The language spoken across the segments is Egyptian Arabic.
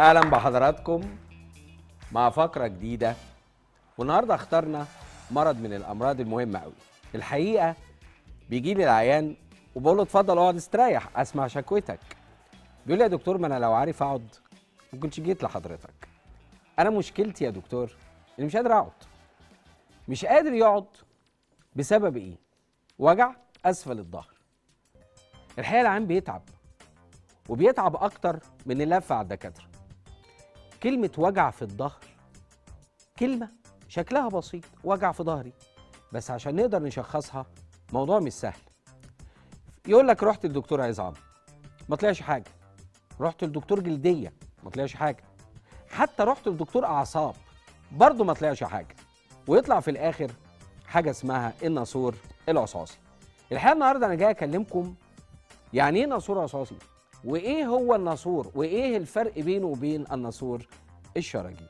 اهلا بحضراتكم مع فقره جديده والنهارده اخترنا مرض من الامراض المهمه قوي الحقيقه بيجي لي العيان وبقول له اتفضل اقعد استريح اسمع شكوتك بيقول لي يا دكتور ما انا لو عارف اقعد ما كنتش جيت لحضرتك انا مشكلتي يا دكتور اني مش قادر اقعد مش قادر يقعد بسبب ايه وجع اسفل الظهر الحقيقه العيان بيتعب وبيتعب اكتر من اللف على الدكاتره كلمه وجع في الظهر كلمه شكلها بسيط وجع في ظهري بس عشان نقدر نشخصها موضوع مش سهل يقول لك رحت للدكتور عظام ما طلعش حاجه رحت للدكتور جلديه ما طلعش حاجه حتى رحت لدكتور اعصاب برضه ما طلعش حاجه ويطلع في الاخر حاجه اسمها الناسور العصاصي الحقيقه النهارده انا جاي اكلمكم يعني ايه ناسور عصاصي وايه هو الناسور وايه الفرق بينه وبين الناسور الشرجي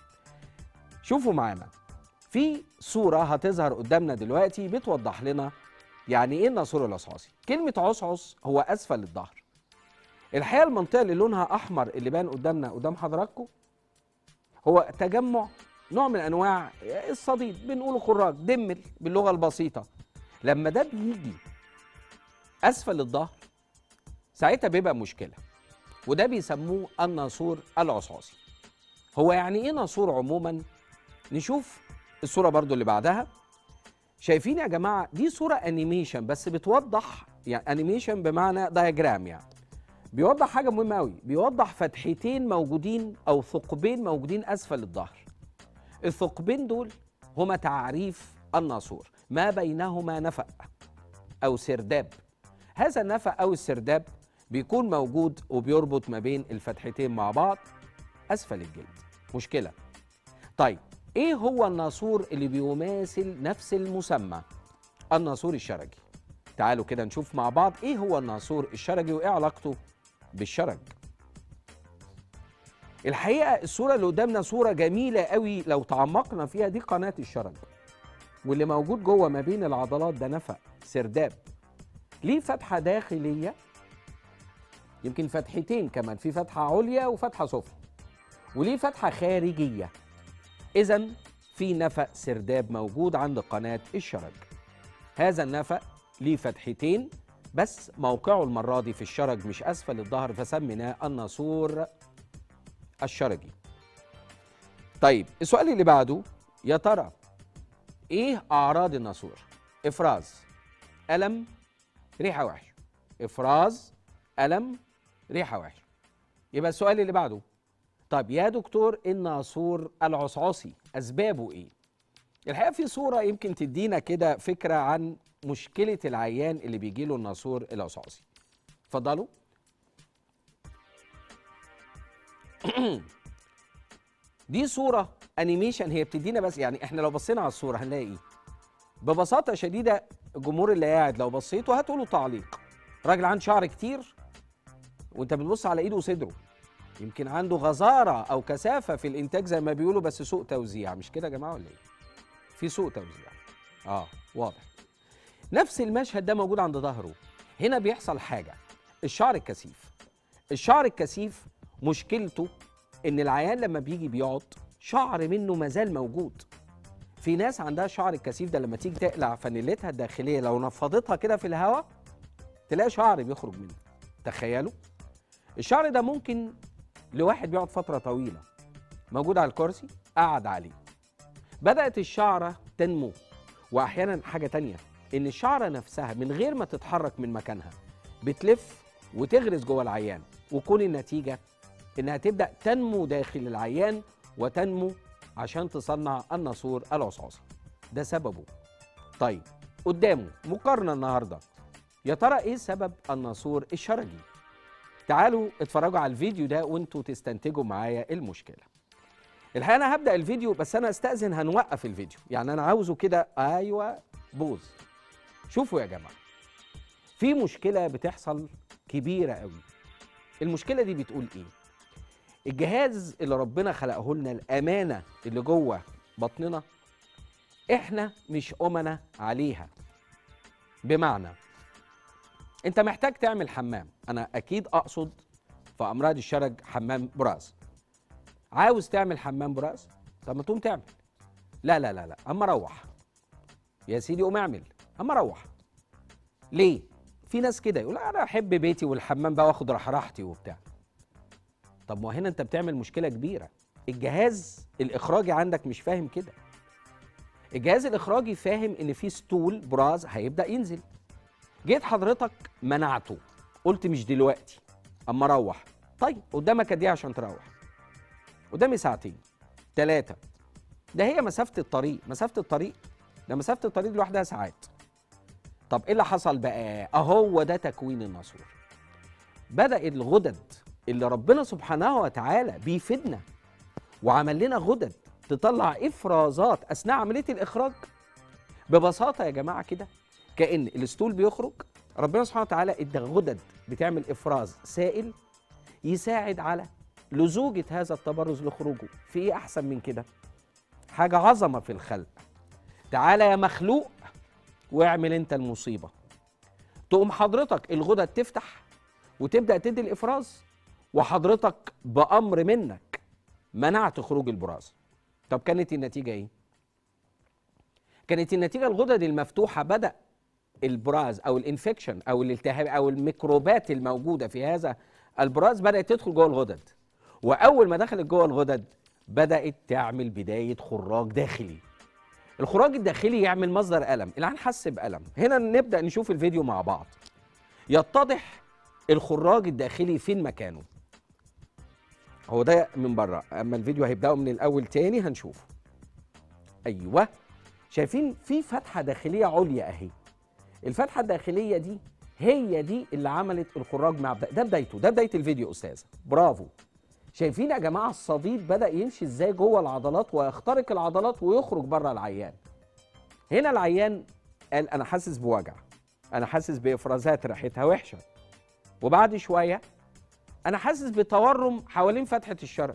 شوفوا معانا في صوره هتظهر قدامنا دلوقتي بتوضح لنا يعني ايه الناسور العصعصي كلمه عصعص هو اسفل الظهر الحقيقه المنطقه اللي لونها احمر اللي بان قدامنا قدام حضراتكم هو تجمع نوع من انواع الصديد بنقوله خراج دمل باللغه البسيطه لما ده بيجي اسفل الظهر ساعتها بيبقى مشكله وده بيسموه الناسور العصاصي هو يعني ايه ناسور عموما نشوف الصوره برضو اللي بعدها شايفين يا جماعه دي صوره انيميشن بس بتوضح يعني انيميشن بمعنى دايجرام يعني بيوضح حاجه مهمه قوي بيوضح فتحتين موجودين او ثقبين موجودين اسفل الظهر الثقبين دول هما تعريف الناسور ما بينهما نفق او سرداب هذا النفق او السرداب بيكون موجود وبيربط ما بين الفتحتين مع بعض اسفل الجلد مشكله طيب ايه هو الناسور اللي بيماثل نفس المسمى الناسور الشرجي تعالوا كده نشوف مع بعض ايه هو الناسور الشرجي وايه علاقته بالشرج الحقيقه الصوره اللي قدامنا صوره جميله قوي لو تعمقنا فيها دي قناه الشرج واللي موجود جوه ما بين العضلات ده نفق سرداب ليه فتحه داخليه يمكن فتحتين كمان في فتحه عليا وفتحه سفلى وليه فتحه خارجيه اذا في نفق سرداب موجود عند قناه الشرج هذا النفق ليه فتحتين بس موقعه المره دي في الشرج مش اسفل الظهر فسميناه الناسور الشرجي طيب السؤال اللي بعده يا ترى ايه اعراض الناسور افراز الم ريحه وحشه افراز الم ريحه وحشه يبقى السؤال اللي بعده طب يا دكتور الناسور العصعصي اسبابه ايه الحقيقه في صوره يمكن تدينا كده فكره عن مشكله العيان اللي بيجي له الناسور العصعصي اتفضلوا دي صوره انيميشن هي بتدينا بس يعني احنا لو بصينا على الصوره هنلاقي ايه ببساطه شديده الجمهور اللي قاعد لو بصيتوا هتقولوا تعليق راجل عنده شعر كتير وانت بتبص على ايده وصدره يمكن عنده غزاره او كثافه في الانتاج زي ما بيقولوا بس سوء توزيع مش كده يا جماعه ولا ايه في سوء توزيع اه واضح نفس المشهد ده موجود عند ظهره هنا بيحصل حاجه الشعر الكثيف الشعر الكثيف مشكلته ان العيان لما بيجي بيقعد شعر منه مازال موجود في ناس عندها شعر الكثيف ده لما تيجي تقلع فانيلتها الداخليه لو نفضتها كده في الهواء تلاقي شعر بيخرج منه تخيلوا الشعر ده ممكن لواحد بيقعد فتره طويله موجود على الكرسي قعد عليه بدات الشعره تنمو واحيانا حاجه تانية ان الشعره نفسها من غير ما تتحرك من مكانها بتلف وتغرز جوه العيان وكون النتيجه انها تبدا تنمو داخل العيان وتنمو عشان تصنع الناسور العصعصي ده سببه طيب قدامه مقارنه النهارده يا ترى ايه سبب الناسور الشرجي تعالوا اتفرجوا على الفيديو ده وانتوا تستنتجوا معايا المشكله الحقيقه انا هبدا الفيديو بس انا استاذن هنوقف الفيديو يعني انا عاوزه كده ايوه بوز شوفوا يا جماعه في مشكله بتحصل كبيره قوي المشكله دي بتقول ايه الجهاز اللي ربنا خلقه لنا الامانه اللي جوه بطننا احنا مش امنا عليها بمعنى انت محتاج تعمل حمام انا اكيد اقصد في امراض الشرج حمام براز عاوز تعمل حمام براز طب ما تقوم تعمل لا لا لا لا اما روح يا سيدي قوم اعمل اما روح ليه في ناس كده يقول انا احب بيتي والحمام بقى واخد راح راحتي وبتاع طب ما هنا انت بتعمل مشكله كبيره الجهاز الاخراجي عندك مش فاهم كده الجهاز الاخراجي فاهم ان في ستول براز هيبدا ينزل جيت حضرتك منعته قلت مش دلوقتي اما اروح طيب قدامك قد ايه عشان تروح قدامي ساعتين ثلاثه ده هي مسافه الطريق مسافه الطريق ده مسافه الطريق دي لوحدها ساعات طب ايه اللي حصل بقى اهو ده تكوين الناسور بدا الغدد اللي ربنا سبحانه وتعالى بيفيدنا وعمل لنا غدد تطلع افرازات اثناء عمليه الاخراج ببساطه يا جماعه كده كان الستول بيخرج ربنا سبحانه وتعالى ادى غدد بتعمل افراز سائل يساعد على لزوجه هذا التبرز لخروجه في ايه احسن من كده حاجه عظمه في الخلق تعالى يا مخلوق واعمل انت المصيبه تقوم حضرتك الغدد تفتح وتبدا تدي الافراز وحضرتك بامر منك منعت خروج البراز طب كانت النتيجه ايه كانت النتيجه الغدد المفتوحه بدا البراز او الانفكشن او الالتهاب او الميكروبات الموجوده في هذا البراز بدات تدخل جوه الغدد واول ما دخلت جوه الغدد بدات تعمل بدايه خراج داخلي الخراج الداخلي يعمل مصدر الم العين حس بالم هنا نبدا نشوف الفيديو مع بعض يتضح الخراج الداخلي فين مكانه هو ده من بره اما الفيديو هيبداوا من الاول تاني هنشوفه ايوه شايفين في فتحه داخليه عليا اهي الفتحه الداخليه دي هي دي اللي عملت الخراج مع بدا... ده بدايته ده بدايه الفيديو استاذه برافو شايفين يا جماعه الصديد بدا يمشي ازاي جوه العضلات ويخترق العضلات ويخرج بره العيان هنا العيان قال انا حاسس بوجع انا حاسس بافرازات ريحتها وحشه وبعد شويه انا حاسس بتورم حوالين فتحه الشرج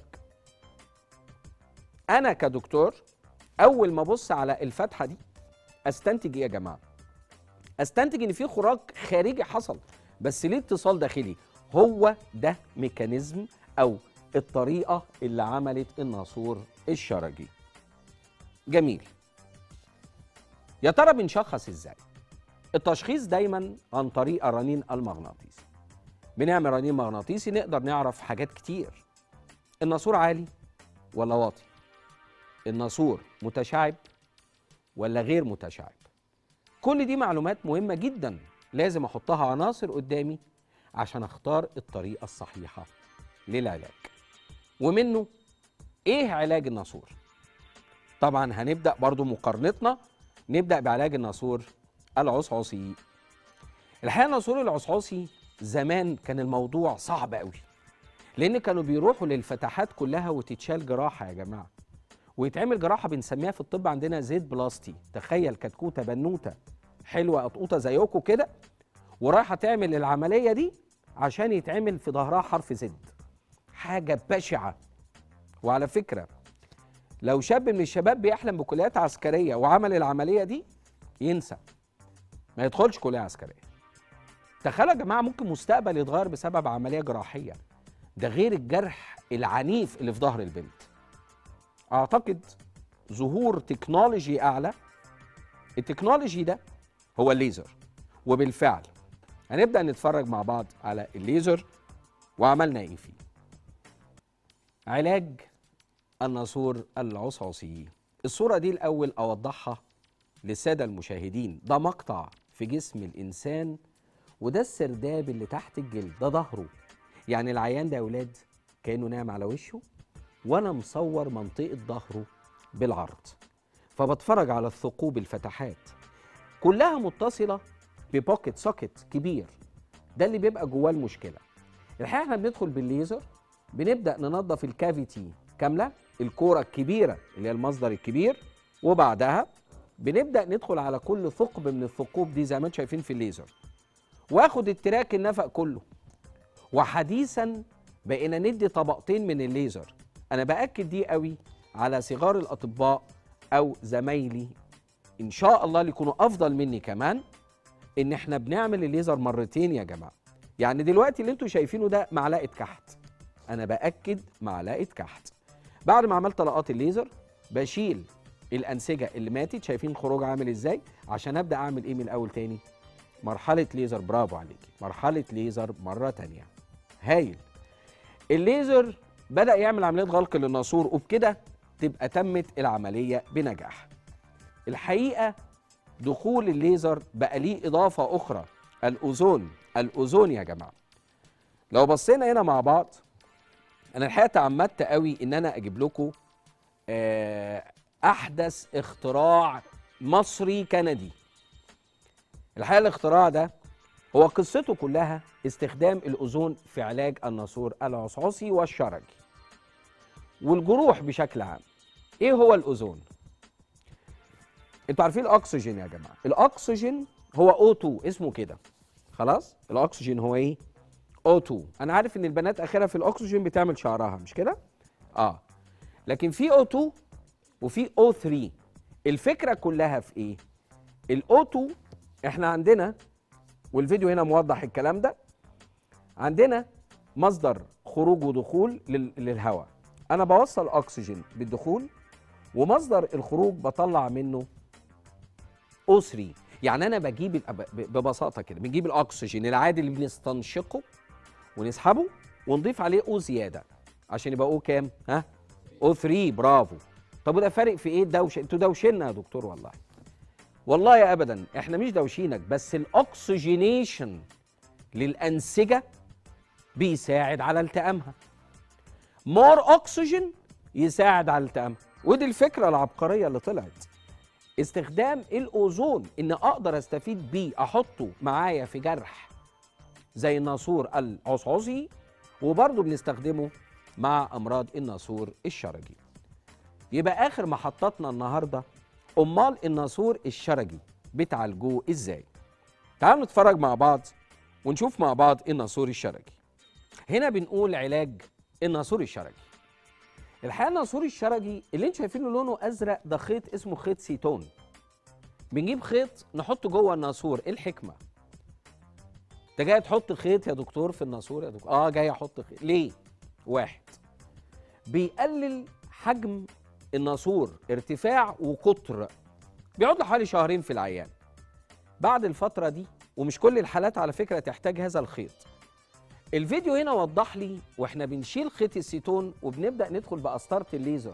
انا كدكتور اول ما ابص على الفتحه دي استنتج ايه يا جماعه استنتج ان في خراج خارجي حصل بس ليه اتصال داخلي هو ده ميكانيزم او الطريقه اللي عملت الناسور الشرجي جميل يا ترى بنشخص ازاي التشخيص دايما عن طريق الرنين المغناطيسي بنعمل رنين مغناطيسي نقدر نعرف حاجات كتير الناسور عالي ولا واطي الناسور متشعب ولا غير متشعب كل دي معلومات مهمة جدا لازم احطها عناصر قدامي عشان اختار الطريقة الصحيحة للعلاج ومنه ايه علاج الناسور طبعا هنبدأ برضو مقارنتنا نبدأ بعلاج الناسور العصعصي الحقيقة الناسور العصعصي زمان كان الموضوع صعب قوي لان كانوا بيروحوا للفتحات كلها وتتشال جراحه يا جماعه ويتعمل جراحه بنسميها في الطب عندنا زيت بلاستي تخيل كتكوته بنوته حلوه قطقوطه زيكم كده ورايحه تعمل العمليه دي عشان يتعمل في ظهرها حرف زد حاجه بشعه وعلى فكره لو شاب من الشباب بيحلم بكليات عسكريه وعمل العمليه دي ينسى ما يدخلش كليه عسكريه تخيلوا يا جماعه ممكن مستقبل يتغير بسبب عمليه جراحيه ده غير الجرح العنيف اللي في ظهر البنت اعتقد ظهور تكنولوجي اعلى التكنولوجي ده هو الليزر وبالفعل هنبدا نتفرج مع بعض على الليزر وعملنا ايه فيه علاج الناسور العصعصي الصوره دي الاول اوضحها للساده المشاهدين ده مقطع في جسم الانسان وده السرداب اللي تحت الجلد ده ظهره يعني العيان ده يا ولاد كانه نايم على وشه وانا مصور منطقه ظهره بالعرض فبتفرج على الثقوب الفتحات كلها متصله ببوكيت سوكيت كبير ده اللي بيبقى جواه المشكله الحقيقه احنا بندخل بالليزر بنبدا ننظف الكافيتي كامله الكوره الكبيره اللي هي المصدر الكبير وبعدها بنبدا ندخل على كل ثقب من الثقوب دي زي ما انتم شايفين في الليزر واخد التراك النفق كله وحديثا بقينا ندي طبقتين من الليزر انا باكد دي قوي على صغار الاطباء او زمايلي ان شاء الله اللي يكونوا افضل مني كمان ان احنا بنعمل الليزر مرتين يا جماعه يعني دلوقتي اللي انتوا شايفينه ده معلقه كحت انا باكد معلقه كحت بعد ما عملت طلقات الليزر بشيل الانسجه اللي ماتت شايفين خروج عامل ازاي عشان ابدا اعمل ايه من الاول تاني مرحله ليزر برافو عليكي مرحله ليزر مره تانية هايل الليزر بدا يعمل عمليه غلق للناسور وبكده تبقى تمت العمليه بنجاح الحقيقه دخول الليزر بقى ليه اضافه اخرى الاوزون الاوزون يا جماعه لو بصينا هنا مع بعض انا الحقيقه تعمدت قوي ان انا اجيب لكم آه، احدث اختراع مصري كندي الحقيقه الاختراع ده هو قصته كلها استخدام الاوزون في علاج الناسور العصعصي والشرجي والجروح بشكل عام ايه هو الاوزون انتوا عارفين الاكسجين يا جماعه الاكسجين هو O2 اسمه كده خلاص الاكسجين هو ايه O2 انا عارف ان البنات اخرها في الاكسجين بتعمل شعرها مش كده اه لكن في O2 وفي O3 الفكره كلها في ايه الأو2 احنا عندنا والفيديو هنا موضح الكلام ده عندنا مصدر خروج ودخول لل- للهواء انا بوصل اكسجين بالدخول ومصدر الخروج بطلع منه O3 يعني انا بجيب الأب- ب- ببساطه كده بنجيب الاكسجين العادي اللي بنستنشقه ونسحبه ونضيف عليه او زياده عشان يبقى او كام ها او 3 برافو طب وده فارق في ايه الدوشه انتوا دوشنا يا دكتور والله والله يا ابدا احنا مش دوشينك بس الاكسجينيشن للانسجه بيساعد على التئامها مور اكسجين يساعد على التئامها ودي الفكره العبقريه اللي طلعت استخدام الاوزون ان اقدر استفيد بيه احطه معايا في جرح زي الناسور العصعصي وبرضه بنستخدمه مع امراض الناسور الشرجي يبقى اخر محطتنا النهارده امال الناسور الشرجي بتعالجوه ازاي تعالوا نتفرج مع بعض ونشوف مع بعض الناسور الشرجي هنا بنقول علاج الناسور الشرجي الحقيقه الناسور الشرجي اللي انتوا شايفينه لونه ازرق ده خيط اسمه خيط سيتون بنجيب خيط نحطه جوه الناسور ايه الحكمه انت جاي تحط خيط يا دكتور في الناسور يا دكتور اه جاي احط خيط ليه واحد بيقلل حجم الناسور ارتفاع وقطر بيقعد له حوالي شهرين في العيان بعد الفترة دي ومش كل الحالات على فكرة تحتاج هذا الخيط الفيديو هنا وضح لي واحنا بنشيل خيط السيتون وبنبدأ ندخل بقسطرة الليزر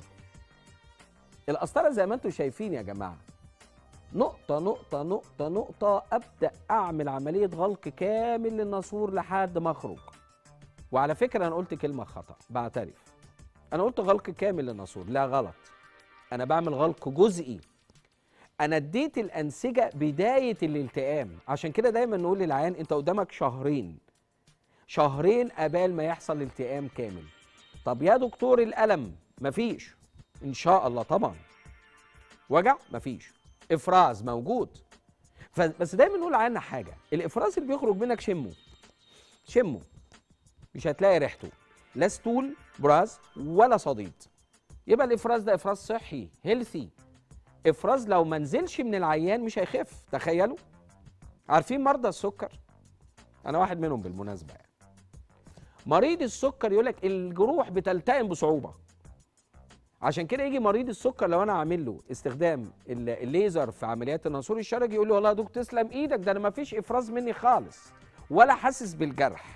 القسطرة زي ما انتم شايفين يا جماعة نقطة نقطة نقطة نقطة أبدأ أعمل عملية غلق كامل للناسور لحد ما أخرج وعلى فكرة أنا قلت كلمة خطأ بعترف أنا قلت غلق كامل للناسور لا غلط أنا بعمل غلق جزئي أنا اديت الأنسجة بداية الالتئام عشان كده دايما نقول للعيان أنت قدامك شهرين شهرين قبال ما يحصل التئام كامل طب يا دكتور الألم مفيش إن شاء الله طبعا وجع مفيش افراز موجود ف- بس دايما نقول عنها حاجه الافراز اللي بيخرج منك شمه شمه مش هتلاقي ريحته لا ستول براز ولا صديد يبقى الافراز ده افراز صحي هيلثي افراز لو ما نزلش من العيان مش هيخف تخيلوا عارفين مرضى السكر انا واحد منهم بالمناسبه يعني مريض السكر يقول لك الجروح بتلتئم بصعوبه عشان كده يجي مريض السكر لو انا عامل له استخدام ال- الليزر في عمليات الناسور الشرجي يقول لي والله يا دكتور تسلم ايدك ده انا ما فيش افراز مني خالص ولا حاسس بالجرح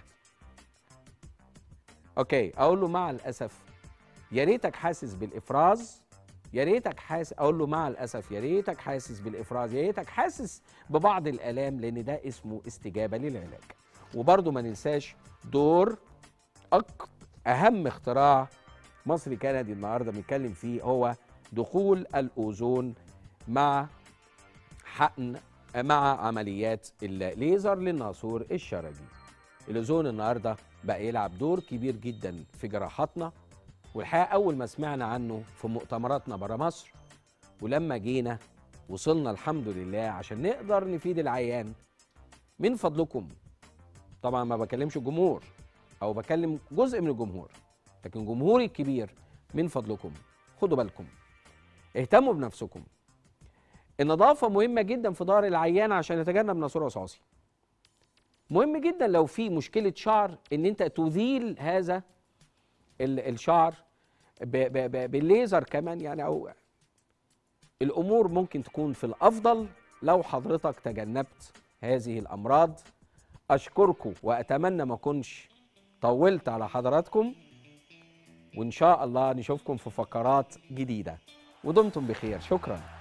اوكي اقول له مع الاسف يا ريتك حاسس بالافراز يا ريتك حاسس اقول له مع الاسف يا ريتك حاسس بالافراز يا ريتك حاسس ببعض الالام لان ده اسمه استجابه للعلاج وبرضه ما ننساش دور أك... اهم اختراع مصري كندي النهارده بنتكلم فيه هو دخول الاوزون مع حقن مع عمليات الليزر للناسور الشرجي الاوزون النهارده بقى يلعب دور كبير جدا في جراحاتنا والحقيقه اول ما سمعنا عنه في مؤتمراتنا بره مصر ولما جينا وصلنا الحمد لله عشان نقدر نفيد العيان من فضلكم طبعا ما بكلمش الجمهور او بكلم جزء من الجمهور لكن جمهوري الكبير من فضلكم خدوا بالكم اهتموا بنفسكم النظافة مهمة جدا في ظهر العيان عشان يتجنب ناسور وصاصي مهم جدا لو في مشكلة شعر ان انت تزيل هذا ال- الشعر ب ب ب بالليزر كمان يعني او الامور ممكن تكون في الافضل لو حضرتك تجنبت هذه الامراض اشكركم واتمنى ما اكونش طولت على حضراتكم وان شاء الله نشوفكم في فقرات جديده ودمتم بخير شكرا